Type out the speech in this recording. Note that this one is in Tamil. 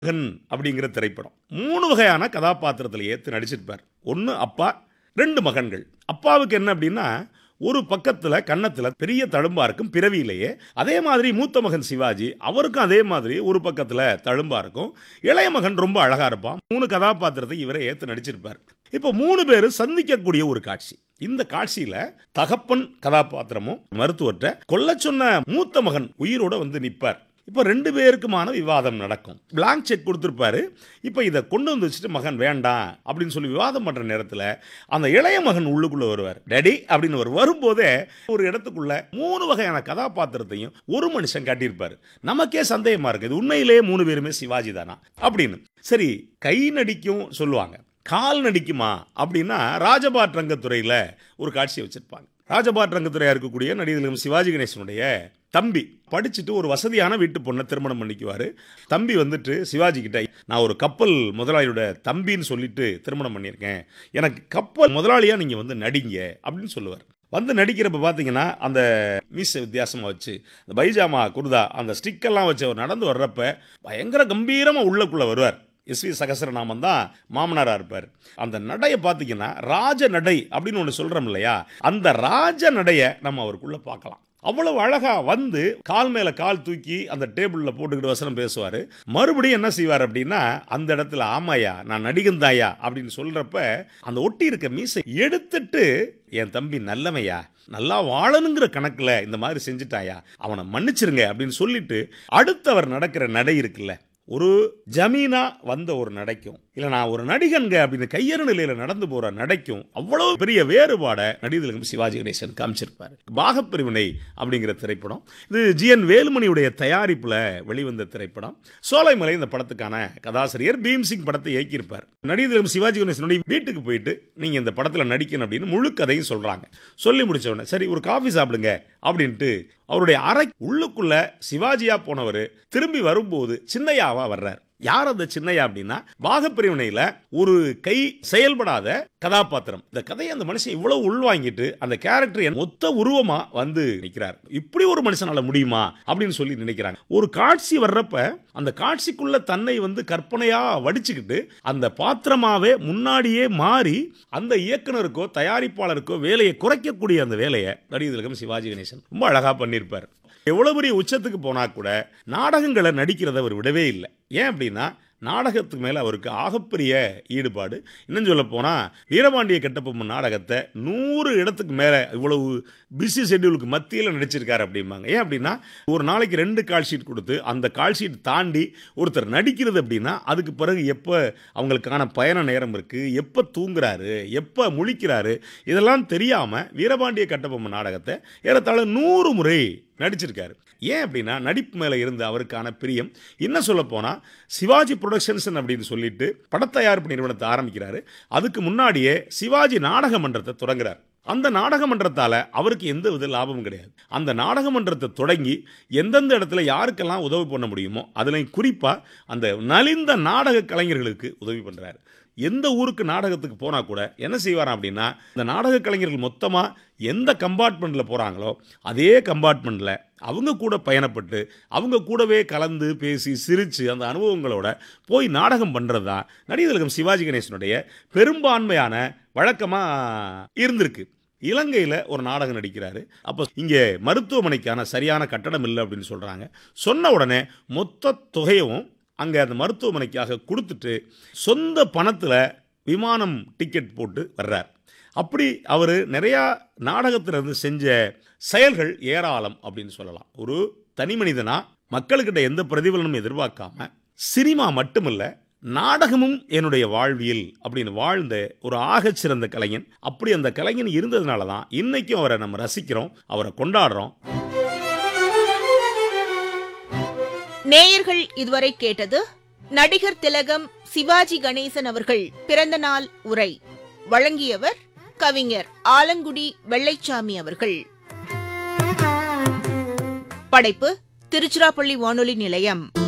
மகன் அப்படிங்கிற திரைப்படம் மூணு வகையான கதாபாத்திரத்தில் ஏற்று நடிச்சிருப்பார் ஒன்று அப்பா ரெண்டு மகன்கள் அப்பாவுக்கு என்ன அப்படின்னா ஒரு பக்கத்தில் கன்னத்தில் பெரிய தழும்பா இருக்கும் பிறவியிலேயே அதே மாதிரி மூத்த மகன் சிவாஜி அவருக்கும் அதே மாதிரி ஒரு பக்கத்தில் தழும்பா இருக்கும் இளைய மகன் ரொம்ப அழகா இருப்பான் மூணு கதாபாத்திரத்தை இவரை ஏற்று நடிச்சிருப்பார் இப்போ மூணு பேர் சந்திக்கக்கூடிய ஒரு காட்சி இந்த காட்சியில தகப்பன் கதாபாத்திரமும் மருத்துவர்கிட்ட கொல்ல சொன்ன மூத்த மகன் உயிரோட வந்து நிற்பார் இப்போ ரெண்டு பேருக்குமான விவாதம் நடக்கும் பிளாங்க் செக் கொடுத்துருப்பாரு இப்போ இதை கொண்டு வந்து வச்சுட்டு மகன் வேண்டாம் அப்படின்னு சொல்லி விவாதம் பண்ணுற நேரத்தில் அந்த இளைய மகன் உள்ளுக்குள்ளே வருவார் டேடி அப்படின்னு அவர் வரும்போதே ஒரு இடத்துக்குள்ள மூணு வகையான கதாபாத்திரத்தையும் ஒரு மனுஷன் காட்டியிருப்பார் நமக்கே சந்தேகமாக இருக்குது இது உண்மையிலேயே மூணு பேருமே சிவாஜி தானா அப்படின்னு சரி கை நடிக்கும் சொல்லுவாங்க கால் நடிக்குமா அப்படின்னா ராஜபாட் ரங்கத்துறையில் ஒரு காட்சியை வச்சிருப்பாங்க ராஜபாட் ரங்கத்துறையாக இருக்கக்கூடிய நடிகர்களும் சிவாஜி கணேசனுடைய தம்பி படிச்சுட்டு ஒரு வசதியான வீட்டு பொண்ணை திருமணம் பண்ணிக்குவார் தம்பி வந்துட்டு சிவாஜி கிட்ட நான் ஒரு கப்பல் முதலாளியோட தம்பின்னு சொல்லிட்டு திருமணம் பண்ணியிருக்கேன் எனக்கு கப்பல் முதலாளியாக நீங்கள் வந்து நடிங்க அப்படின்னு சொல்லுவார் வந்து நடிக்கிறப்ப பார்த்தீங்கன்னா அந்த மீச வித்தியாசமாக வச்சு அந்த பைஜாமா குர்தா அந்த ஸ்டிக்கெல்லாம் வச்சு அவர் நடந்து வர்றப்ப பயங்கர கம்பீரமாக உள்ளக்குள்ளே வருவார் எஸ் வி சகசரநாமன் தான் மாமனாராக இருப்பார் அந்த நடையை பார்த்தீங்கன்னா ராஜ நடை அப்படின்னு ஒன்று சொல்கிறோம் இல்லையா அந்த ராஜ நடையை நம்ம அவருக்குள்ளே பார்க்கலாம் அவ்வளவு அழகா வந்து கால் மேல கால் தூக்கி அந்த டேபிள்ல போட்டுக்கிட்டு வசனம் பேசுவார் மறுபடியும் என்ன செய்வார் அப்படின்னா அந்த இடத்துல ஆமாயா நான் நடிகன் தாயா அப்படின்னு சொல்றப்ப அந்த ஒட்டி இருக்க மீசை எடுத்துட்டு என் தம்பி நல்லமையா நல்லா வாழணுங்கிற கணக்கில் இந்த மாதிரி செஞ்சுட்டாயா அவனை மன்னிச்சிருங்க அப்படின்னு சொல்லிட்டு அடுத்தவர் நடக்கிற நடை இருக்குல்ல ஒரு ஜமீனா வந்த ஒரு நடைக்கும் இல்லை நான் ஒரு நடிகன்க அப்படின்னு கையறு நிலையில் நடந்து போற நடைக்கும் அவ்வளவு பெரிய வேறுபாடை நடிகர்களும் சிவாஜி கணேசன் காமிச்சிருப்பார் பாகப்பிரிவினை அப்படிங்கிற திரைப்படம் இது ஜி என் வேலுமணியுடைய தயாரிப்பில் வெளிவந்த திரைப்படம் சோலைமலை இந்த படத்துக்கான கதாசிரியர் பீம்சிங் படத்தை இயக்கியிருப்பார் நடிகர்களும் சிவாஜி கணேசனுடைய வீட்டுக்கு போயிட்டு நீங்கள் இந்த படத்தில் நடிக்கணும் அப்படின்னு முழு கதையும் சொல்கிறாங்க சொல்லி முடிச்ச உடனே சரி ஒரு காஃபி சாப்பிடுங்க அப்படின்ட்டு அவருடைய அறை உள்ளுக்குள்ள சிவாஜியா போனவர் திரும்பி வரும்போது சின்னையாவா வர்றார் யார் அந்த சின்னையா அப்படின்னா பாகப்பிரிவினையில் ஒரு கை செயல்படாத கதாபாத்திரம் இந்த கதையை அந்த மனுஷன் இவ்வளவு உள்வாங்கிட்டு அந்த கேரக்டர் மொத்த உருவமா வந்து நிற்கிறார் இப்படி ஒரு மனுஷனால முடியுமா அப்படின்னு சொல்லி நினைக்கிறாங்க ஒரு காட்சி வர்றப்ப அந்த காட்சிக்குள்ள தன்னை வந்து கற்பனையா வடிச்சுக்கிட்டு அந்த பாத்திரமாவே முன்னாடியே மாறி அந்த இயக்குனருக்கோ தயாரிப்பாளருக்கோ வேலையை குறைக்கக்கூடிய அந்த வேலையை நடிகர்களுக்கும் சிவாஜி கணேசன் ரொம்ப அழகா பண்ணியிருப்பார் எவ்வளோ பெரிய உச்சத்துக்கு போனால் கூட நாடகங்களை நடிக்கிறத அவர் விடவே இல்லை ஏன் அப்படின்னா நாடகத்துக்கு மேலே அவருக்கு ஆகப்பெரிய ஈடுபாடு இன்னும் சொல்ல போனால் வீரபாண்டிய கட்டபொம்மன் நாடகத்தை நூறு இடத்துக்கு மேலே இவ்வளவு பிஸி ஷெட்யூலுக்கு மத்தியில் நடிச்சிருக்காரு அப்படிம்பாங்க ஏன் அப்படின்னா ஒரு நாளைக்கு ரெண்டு கால் ஷீட் கொடுத்து அந்த கால் ஷீட் தாண்டி ஒருத்தர் நடிக்கிறது அப்படின்னா அதுக்கு பிறகு எப்போ அவங்களுக்கான பயண நேரம் இருக்குது எப்போ தூங்குறாரு எப்போ முழிக்கிறாரு இதெல்லாம் தெரியாமல் வீரபாண்டிய கட்டபொம்மன் நாடகத்தை ஏறத்தாழ நூறு முறை நடிச்சிருக்காரு ஏன் அப்படின்னா நடிப்பு மேலே இருந்த அவருக்கான பிரியம் என்ன சொல்ல போனால் சிவாஜி ப்ரொடக்ஷன்ஸ் அப்படின்னு சொல்லிட்டு படத்தயாரிப்பு நிறுவனத்தை ஆரம்பிக்கிறாரு அதுக்கு முன்னாடியே சிவாஜி நாடக மன்றத்தை தொடங்குறார் அந்த நாடக மன்றத்தால் அவருக்கு எந்த வித லாபமும் கிடையாது அந்த நாடக மன்றத்தை தொடங்கி எந்தெந்த இடத்துல யாருக்கெல்லாம் உதவி பண்ண முடியுமோ அதில் குறிப்பாக அந்த நலிந்த நாடக கலைஞர்களுக்கு உதவி பண்ணுறாரு எந்த ஊருக்கு நாடகத்துக்கு போனால் கூட என்ன செய்வாராம் அப்படின்னா இந்த நாடக கலைஞர்கள் மொத்தமாக எந்த கம்பார்ட்மெண்ட்டில் போகிறாங்களோ அதே கம்பார்ட்மெண்ட்டில் அவங்க கூட பயணப்பட்டு அவங்க கூடவே கலந்து பேசி சிரித்து அந்த அனுபவங்களோட போய் நாடகம் பண்ணுறது தான் நடிகர்களும் சிவாஜி கணேசனுடைய பெரும்பான்மையான வழக்கமாக இருந்திருக்கு இலங்கையில் ஒரு நாடகம் நடிக்கிறாரு அப்போ இங்கே மருத்துவமனைக்கான சரியான கட்டடம் இல்லை அப்படின்னு சொல்கிறாங்க சொன்ன உடனே மொத்த தொகையும் அங்கே அந்த மருத்துவமனைக்காக கொடுத்துட்டு சொந்த பணத்தில் விமானம் டிக்கெட் போட்டு வர்றார் அப்படி அவர் நிறையா நாடகத்திலிருந்து செஞ்ச செயல்கள் ஏராளம் அப்படின்னு சொல்லலாம் ஒரு தனி மனிதனா மக்கள்கிட்ட எந்த பிரதிபலனும் எதிர்பார்க்காம சினிமா மட்டுமல்ல நாடகமும் என்னுடைய வாழ்வியல் அப்படின்னு வாழ்ந்த ஒரு ஆகச்சிறந்த கலைஞன் அப்படி அந்த கலைஞன் இருந்ததுனால தான் இன்னைக்கும் அவரை நம்ம ரசிக்கிறோம் அவரை கொண்டாடுறோம் நேயர்கள் இதுவரை கேட்டது நடிகர் திலகம் சிவாஜி கணேசன் அவர்கள் பிறந்த நாள் உரை வழங்கியவர் கவிஞர் ஆலங்குடி வெள்ளைச்சாமி அவர்கள் படைப்பு திருச்சிராப்பள்ளி வானொலி நிலையம்